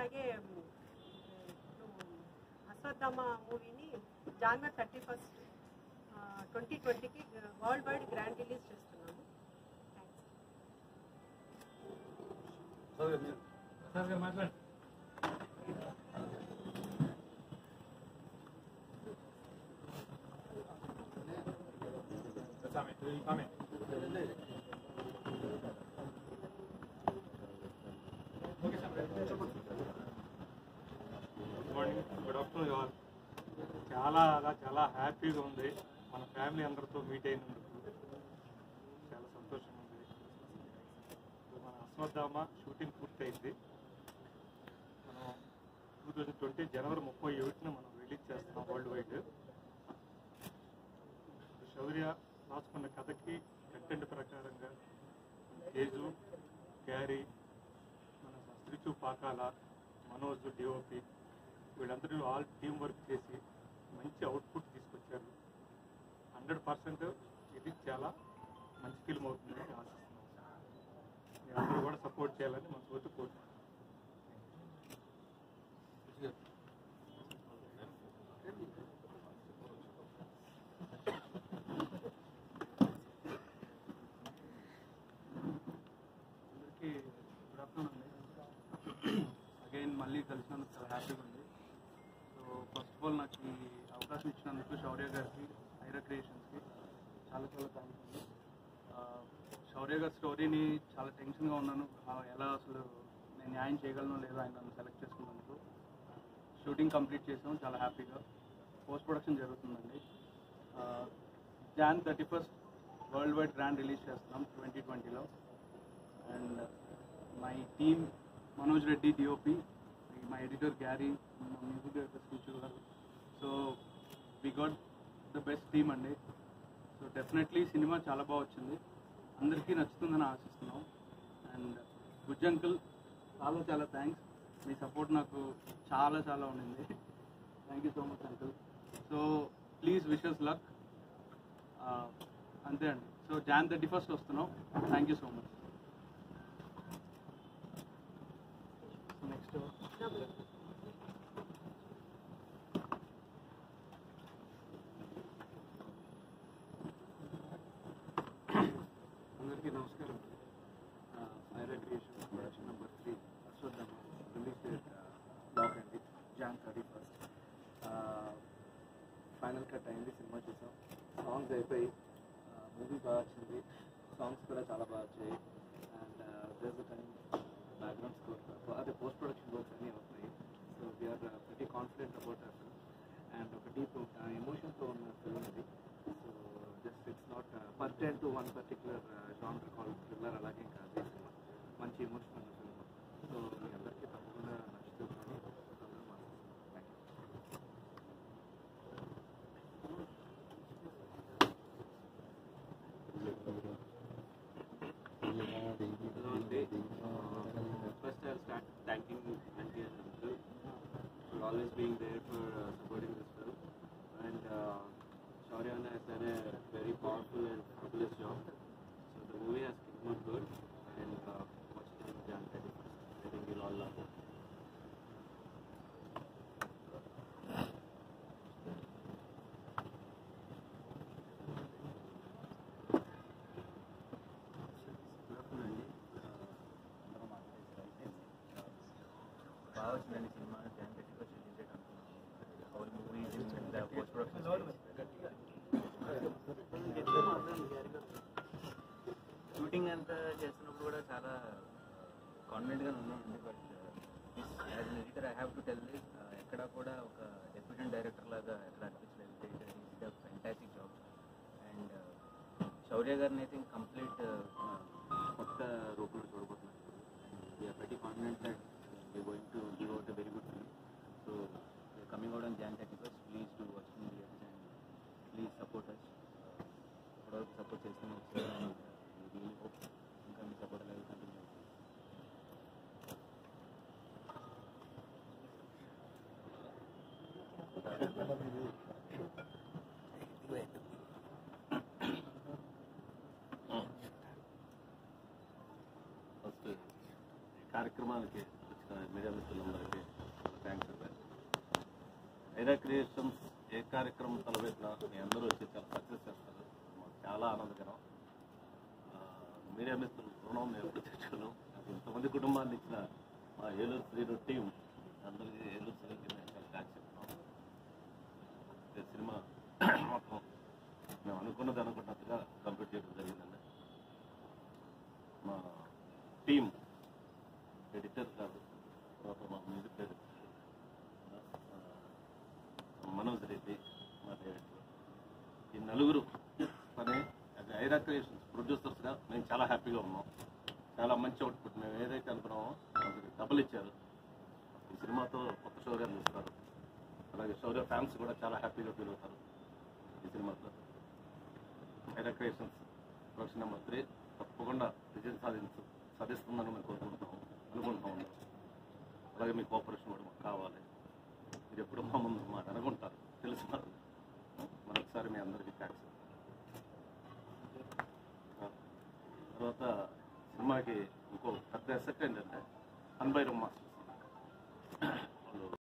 అలాగే మ్, ఇప్పుడు అశ్వత్థామ మూవీని జనవరి థర్టీ ఫస్ట్ ట్వంటీ ట్వంటీకి వరల్డ్ వైడ్ గ్రాండ్ రిలీజ్ చేస్తున్నాము thanks good morning good afternoon all చాలా అలా చాలా హ్యాపీగా ఉంది మన ఫ్యామిలీ అందరితో మీట్ అయినందుకు చాలా సంతోషంగా ఉంది ఇప్పుడు మన అశ్వత్థామ షూటింగ్ పూర్తయింది మనం టూ థౌజండ్ ట్వంటీ జనవరి ముప్పై ఒకటిన మనం రిలీజ్ చేస్తున్నాం వరల్డ్ వైడ్ శౌర్య రాసుకున్న కథకి కంటెంట్ ప్రకారంగా తేజు గ్యారీ మన శ్రీచు పాకాల మనోజ్ డిఓపి వీళ్ళందరూ ఆల్ టీం వర్క్ చేసి మంచి అవుట్పుట్ తీసుకొచ్చారు హండ్రెడ్ పర్సెంట్ ఇది చాలా మంచి ఫిల్మ్ అవుతుందని ఆశిస్తున్నాం మీరందరూ కూడా సపోర్ట్ చేయాలని మన తోటి కోరుతున్నాం అందరికీ గుడ్ ఆఫ్టర్నూన్ అండి అగైన్ మళ్ళీ కలిసినందుకు చాలా హ్యాపీగా ఉంది సో ఫస్ట్ ఆఫ్ ఆల్ నాకు ఈ అవకాశం ఇచ్చినందుకు శౌర్య గారికి ఐరా క్రియేషన్స్కి చాలా చాలా థ్యాంక్స్ అండి ఆ, శౌర్య గారి స్టోరీని చాలా టెన్షన్గా ఉన్నాను ఆ, ఎలా అసలు నేను న్యాయం చేయగలను లేదో ఆయన నన్ను సెలెక్ట్ చేసుకున్నందుకు షూటింగ్ కంప్లీట్ చేసాం చాలా హ్యాపీగా పోస్ట్ ప్రొడక్షన్ జరుగుతుందండి Jan thirty first worldwide grand release చేస్తున్నాం ట్వంటీ ట్వంటీలో and my team Manoj Reddy DOP my editor Garry మా music director Srichu garu so we got the best team అండి సో డెఫినెట్లీ సినిమా చాలా బాగా వచ్చింది అందరికీ నచ్చుతుందని ఆశిస్తున్నాం అండ్ గుజ్ అంకుల్ చాలా చాలా థ్యాంక్స్ మీ సపోర్ట్ నాకు చాలా చాలా ఉండింది thank you so much uncle so please wishes luck అంతే అండి సో జాన్ థర్టీ ఫస్ట్ వస్తున్నాం thank you so much next అందరికీ నమస్కారం Ira creation production number three Ashwatthama release date block అండి Jan thirty first final cut అయింది సినిమా చూసాం songs అయిపోయి movie బాగా వచ్చింది సాంగ్స్ కూడా చాలా బాగా వచ్చాయి and these time background score అదే పోస్ట్ ప్రొడక్షన్ వర్క్స్ అన్నీ అవుతాయి so we're very confident about us and ఒక డీప్ ఎమోషన్తో ఉన్న ఫిల్మ్ ఇది so just it's not pertinent to one particular genre call thriller అలాగే కాదు ఈ సినిమా మంచి ఎమోషన్ ఉన్న ఫిల్మ్ సో మీ అందరికీ తప్పకుండా నచ్చుతుందని అందరూ మాట్లాడుతున్నాను thank you Hello, Dave. Uh, First, I'll start thanking Auntie and Uncle for always being there for uh, supporting this film. And uh, Shaurya has done a very powerful and fabulous job. So the movie has come out good. And uh, watch it on Jan 31st. I think you'll all love it. బాగా వచ్చిందండి cinema Jan thirty first release date అనుకున్నాను whole movie post production shooting అంతా చేస్తున్నప్పుడు కూడా చాలా కాన్ఫిడెంట్గా ఉన్నానండి but as editor I have to tell this ఎక్కడ కూడా ఒక డెప్యూటీ డైరెక్టర్ లాగా ఎక్కడ అనిపించలేదు ఫ్యాంటాస్టిక్ జాబ్ అండ్ శౌర్య గారిని అయితే కంప్లీట్ కొత్త రూపంలో చూడబోతున్నాను we're very confident that we going to give out a very good film so coming out on Jan thirty first please to watch theatres and please support us ఇప్పటివరకు support చేస్తూనే వచ్చారు and really hope ఇంకా మీ support అలాగే continue అవుతుంది first కార్యక్రమానికి వచ్చిన media మిత్రులందరికీ థ్యాంక్స్ చెప్పారు ఐరా క్రియేషన్స్ ఏ కార్యక్రమం తలపెట్టినా మీ అందరూ వచ్చి చాలా సక్సెస్ చేస్తారు మాకు చాలా ఆనందకరం ఆ, మీడియా మిత్రులు రుణం మేము ఎప్పుడు తెచ్చుకోను నాకు ఇంతమంది కుటుంబాన్ని ఇచ్చిన మా ఏలూరు శ్రీను టీం అందరికీ ఏలూరు శ్రీకి మేము చాలా థ్యాంక్స్ చెప్తున్నాం ఈ సినిమా మొత్తం మేము అనుకున్నది అనుకున్నట్టుగా కంప్లీట్ చేయడం జరిగిందండి మా టీం ఎడిటర్ కాదు తర్వాత మా మ్యూజిక్ డైరెక్టర్ మనోజ్ రెడ్డి మా డైరెక్టర్ ఈ నలుగురు పని అది ఐరా క్రియేషన్స్ ప్రొడ్యూసర్స్గా మేము చాలా హ్యాపీగా ఉన్నాం చాలా మంచి అవుట్పుట్ మేము ఏదైతే అనుకున్నామో అందుకు డబ్బులు ఇచ్చారు ఈ సినిమాతో కొత్త శౌర్యం చూస్తారు అలాగే శౌర్య ఫ్యాన్స్ కూడా చాలా హ్యాపీగా ఫీల్ అవుతారు ఈ సినిమాతో Ira creations production number three తప్పకుండా విజయం సాధించు సాధిస్తుందని మేము కోరుకుంటున్నాం అనుకుంటున్నాం అలాగే మీ కోఆపరేషన్ కూడా మాకు కావాలి మీరు ఎప్పుడు మా ముందు మాట అనుకుంటారు తెలుసున్నారు మరొకసారి మీ అందరికీ థ్యాంక్స్ తర్వాత సినిమాకి ఇంకో పెద్ద ఎసెట్ ఏంటంటే అన్బైరం మాస్టర్స్